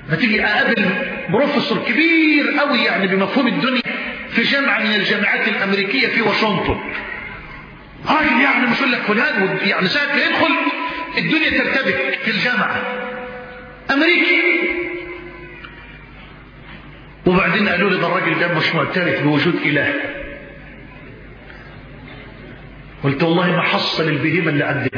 ما تيجي اقابل بروفيسور كبير قوي يعني بمفهوم الدنيا في جامعه من الجامعات الامريكيه في واشنطن راجل يعني مش يقول لك فلان يعني ساعه ما يدخل الدنيا ترتبك في الجامعه امريكي وبعدين قالوا لي ده الراجل ده مش معترف بوجود اله قلت والله ما حصل البهيمه اللي عندنا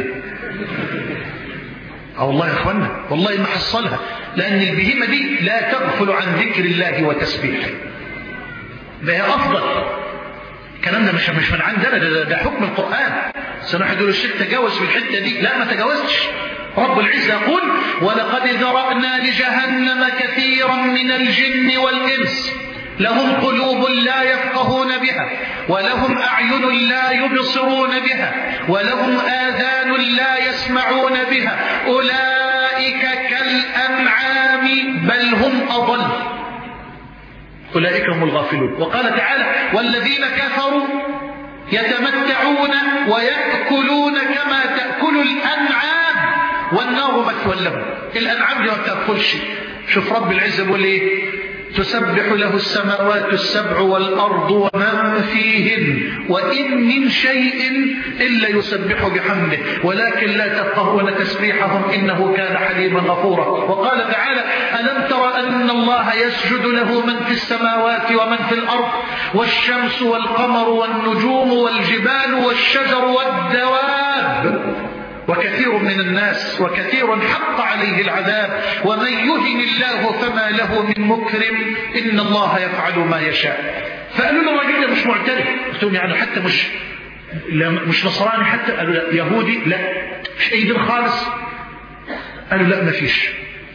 اه والله يا اخوانا والله ما حصلها لان البهيمه دي لا تغفل عن ذكر الله وتسبيحه ده هي افضل الكلام ده مش مش من عندنا ده, ده, ده حكم القران سنحد يقول الشيخ تجاوز في الحته دي لا ما تجاوزتش رب العزه يقول ولقد ذرانا لجهنم كثيرا من الجن والانس لهم قلوب لا يفقهون بها ولهم أعين لا يبصرون بها ولهم آذان لا يسمعون بها أولئك كالأنعام بل هم أضل أولئك هم الغافلون وقال تعالى والذين كفروا يتمتعون ويأكلون كما تأكل الأنعام والنار مثوى لهم الأنعام دي ما بتأكلش شوف رب العزة بيقول ايه تسبح له السماوات السبع والأرض ومن فيهن وإن من شيء إلا يسبح بحمده ولكن لا تفقهون تسبيحهم إنه كان حليما غفورا وقال تعالى ألم تر أن الله يسجد له من في السماوات ومن في الأرض والشمس والقمر والنجوم والجبال والشجر والدواب وكثير من الناس وكثير حق عليه العذاب ومن يهن الله فما له من مكرم إن الله يفعل ما يشاء فقالوا له الراجل ده مش معترف قلت لهم يعني حتى مش لا مش نصراني حتى قالوا لا يهودي لا مش اي دين خالص قالوا لا ما فيش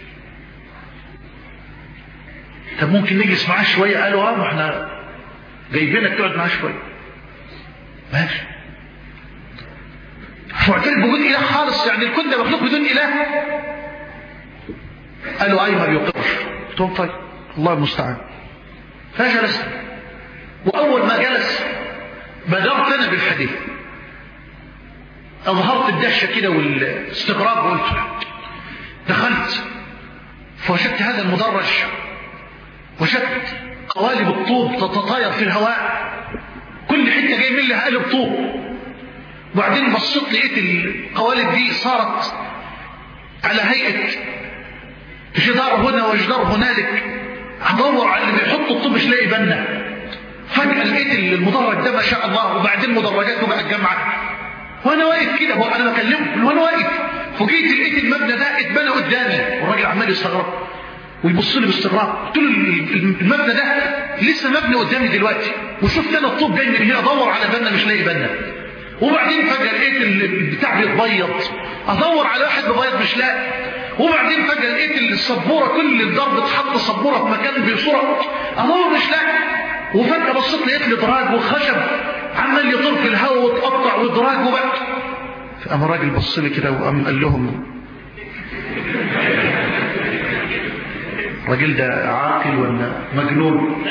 طب ممكن نجلس معاه شويه قالوا اه ما احنا جايبينك تقعد معاه شويه ماشي معترف بوجود اله خالص يعني الكون ده مخلوق بدون اله قالوا اي ما بيقرش قلت لهم طيب الله المستعان فجلس واول ما جلس بدرت انا بالحديث اظهرت الدهشه كده والاستغراب وقلت دخلت فوجدت هذا المدرج وجدت قوالب الطوب تتطاير في الهواء كل حته جاي من لها قالب طوب وبعدين بصيت لقيت القوالب دي صارت على هيئة جدار هنا وجدار هنالك ادور على اللي بيحط الطوب مش لاقي بنا فجأة لقيت المدرج ده ما شاء الله وبعدين مدرجاته بقى الجامعة وانا واقف كده هو انا بكلمه وانا واقف فوجئت لقيت المبنى ده اتبنى قدامي والراجل عمال يستغرب ويبص لي باستغراب قلت له المبنى ده لسه مبني قدامي دلوقتي وشفت انا الطوب جاي من هنا ادور على بنا مش لاقي بنا وبعدين فجأة لقيت البتاع بيتبيض ادور على واحد بيبيض مش لاقي وبعدين فجأة لقيت السبورة كل الضرب اتحط سبورة في مكان بصورة ادور مش لاقي وفجأة بصيت لقيت لي دراج وخشب عمال يطير في الهواء وتقطع ودراج وبقى فقام الراجل بص لي كده وقام قال لهم الراجل ده عاقل ولا مجنون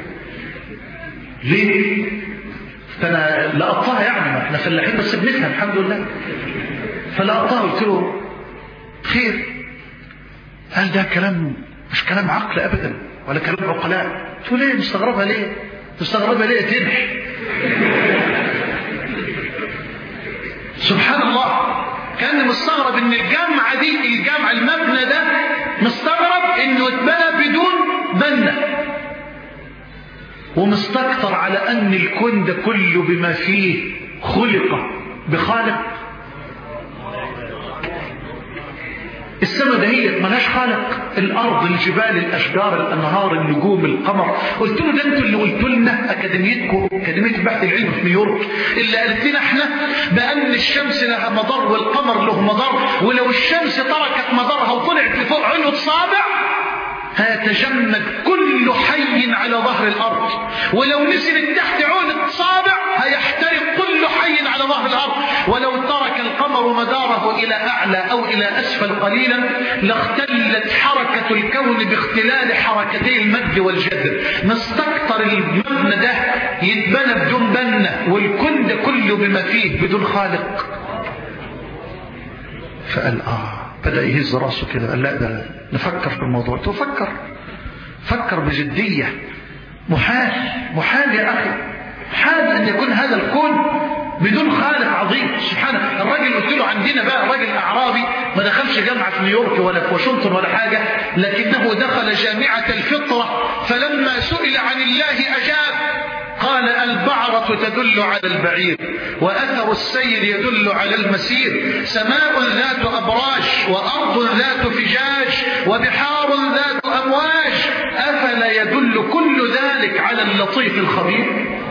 ليه فانا لقطتها يعني ما احنا فلاحين بس بنفهم الحمد لله فلقطتها قلت له خير قال ده كلام مش كلام عقل ابدا ولا كلام عقلاء قلت له ليه مستغربها ليه مستغربها ليه تنح سبحان الله كان مستغرب ان الجامعه دي الجامعه المبنى ده مستغرب انه اتبنى بدون بنا ومستكتر على أن الكون ده كله بما فيه خلق بخالق السماء دهيت ملهاش خالق الارض الجبال الاشجار الانهار النجوم القمر قلت له ده انتوا اللي قلتوا لنا اكاديميتكم اكاديميه البحث العلمي في نيويورك اللي قالت لنا احنا بان الشمس لها مدار والقمر له مدار ولو الشمس تركت مدارها وطلعت لفوق عنق صابع هيتجمد كل حي على ظهر الارض ولو نزلت تحت عنق صابع هيحترق كل حي على ظهر الارض ولو ترك القمر مداره الى اعلى او الى اسفل قليلا لاختلت حركه الكون باختلال حركتي المد والجذر نستكتر المبنى ده يتبنى بدون بنه والكون ده كله بما فيه بدون خالق فقال اه بدأ يهز راسه كده قال لا ده نفكر في الموضوع تفكر فكر بجدية محال محال يا أخي محال أن يكون هذا الكون بدون خالق عظيم سبحانه الراجل قلت له عندنا بقى راجل أعرابي ما دخلش جامعة في نيويورك ولا في واشنطن ولا حاجة لكنه دخل جامعة الفطرة فلما سئل عن الله أجاب قال البعرة تدل على البعير وأثر السير يدل على المسير سماء ذات أبراج وأرض ذات فجاج وبحار ذات أمواج أفلا يدل كل ذلك على اللطيف الخبير